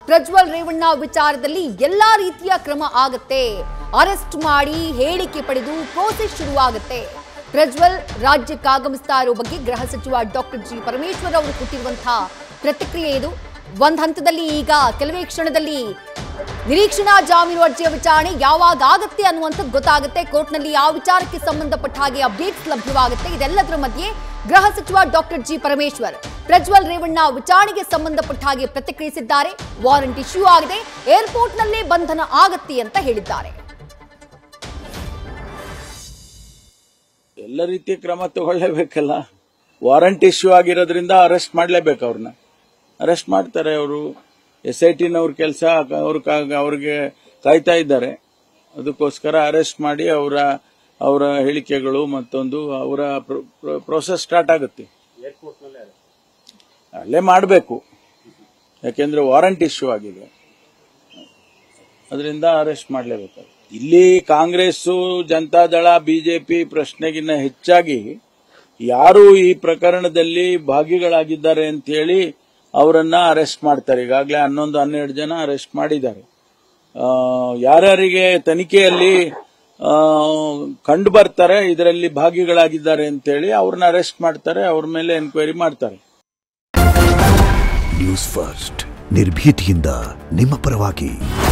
ಪ್ರಜ್ವಲ್ ರೇವಣ್ಣ ವಿಚಾರದಲ್ಲಿ ಎಲ್ಲಾ ರೀತಿಯ ಕ್ರಮ ಆಗತ್ತೆ ಅರೆಸ್ಟ್ ಮಾಡಿ ಹೇಳಿಕೆ ಪಡೆದು ಪ್ರೋಸೆಸ್ ಶುರುವಾಗುತ್ತೆ ಪ್ರಜ್ವಲ್ ರಾಜ್ಯಕ್ಕೆ ಆಗಮಿಸ್ತಾ ಇರೋ ಬಗ್ಗೆ ಗೃಹ ಸಚಿವ ಡಾಕ್ಟರ್ ಜಿ ಪರಮೇಶ್ವರ್ ಅವರು ಕೊಟ್ಟಿರುವಂತಹ ಪ್ರತಿಕ್ರಿಯೆ ಇದು ಒಂದ್ ಹಂತದಲ್ಲಿ ಈಗ ಕೆಲವೇ ಕ್ಷಣದಲ್ಲಿ ನಿರೀಕ್ಷಣಾ ಜಾಮೀನು ಅರ್ಜಿಯ ವಿಚಾರಣೆ ಯಾವಾಗ ಆಗತ್ತೆ ಅನ್ನುವಂಥದ್ದು ಗೊತ್ತಾಗುತ್ತೆ ಕೋರ್ಟ್ನಲ್ಲಿ ಆ ವಿಚಾರಕ್ಕೆ ಸಂಬಂಧಪಟ್ಟ ಹಾಗೆ ಅಪ್ಡೇಟ್ಸ್ ಲಭ್ಯವಾಗುತ್ತೆ ಇದೆಲ್ಲದರ ಮಧ್ಯೆ ಗೃಹ ಸಚಿವ ಡಾಕ್ಟರ್ ಜಿ ಪರಮೇಶ್ವರ್ ಪ್ರಜ್ವಲ್ ರೇವಣ್ಣ ವಿಚಾರಣೆಗೆ ಸಂಬಂಧಪಟ್ಟ ಹಾಗೆ ಪ್ರತಿಕ್ರಿಯಿಸಿದ್ದಾರೆ ವಾರಂಟ್ ಇಶ್ಯೂ ಆಗಿದೆ ಏರ್ಪೋರ್ಟ್ನಲ್ಲೇ ಬಂಧನ ಆಗತ್ತೆ ಅಂತ ಹೇಳಿದ್ದಾರೆ ಎಲ್ಲ ರೀತಿಯ ಕ್ರಮ ತಗೊಳ್ಳೇಬೇಕಲ್ಲ ವಾರಂಟ್ ಇಶ್ಯೂ ಆಗಿರೋದ್ರಿಂದ ಅರೆಸ್ಟ್ ಮಾಡಲೇಬೇಕು ಅವ್ರನ್ನ ಅರೆಸ್ಟ್ ಮಾಡ್ತಾರೆ ಅವರು ಎಸ್ ಐ ಟಿನವ್ರ ಕೆಲಸ ಅವ್ರ ಅವ್ರಿಗೆ ಕಾಯ್ತಾ ಇದ್ದಾರೆ ಅದಕ್ಕೋಸ್ಕರ ಅರೆಸ್ಟ್ ಮಾಡಿ ಅವರ ಅವರ ಹೇಳಿಕೆಗಳು ಮತ್ತೊಂದು ಅವರ ಪ್ರೋಸೆಸ್ ಸ್ಟಾರ್ಟ್ ಆಗುತ್ತೆ ಅಲ್ಲೇ ಮಾಡಬೇಕು ಯಾಕೆಂದ್ರೆ ವಾರಂಟ್ ಇಶ್ಯೂ ಆಗಿದೆ ಅದರಿಂದ ಅರೆಸ್ಟ್ ಮಾಡಲೇಬೇಕು ಇಲ್ಲಿ ಕಾಂಗ್ರೆಸ್ಸು ಜನತಾದಳ ಬಿಜೆಪಿ ಪ್ರಶ್ನೆಗಿನ್ನ ಹೆಚ್ಚಾಗಿ ಯಾರು ಈ ಪ್ರಕರಣದಲ್ಲಿ ಭಾಗಿಗಳಾಗಿದ್ದಾರೆ ಅಂತ ಹೇಳಿ ಅವರನ್ನ ಅರೆಸ್ಟ್ ಮಾಡ್ತಾರೆ ಈಗಾಗಲೇ ಹನ್ನೊಂದು ಹನ್ನೆರಡು ಜನ ಅರೆಸ್ಟ್ ಮಾಡಿದ್ದಾರೆ ಆ, ಯಾರ್ಯಾರಿಗೆ ತನಿಖೆಯಲ್ಲಿ ಆ, ಕಂಡು ಬರ್ತಾರೆ ಇದರಲ್ಲಿ ಭಾಗಿಗಳಾಗಿದ್ದಾರೆ ಅಂತೇಳಿ ಅವ್ರನ್ನ ಅರೆಸ್ಟ್ ಮಾಡ್ತಾರೆ ಅವ್ರ ಮೇಲೆ ಎನ್ಕ್ವೈರಿ ಮಾಡ್ತಾರೆ ನ್ಯೂಸ್ ಫಸ್ಟ್ ನಿರ್ಭೀತಿಯಿಂದ ನಿಮ್ಮ ಪರವಾಗಿ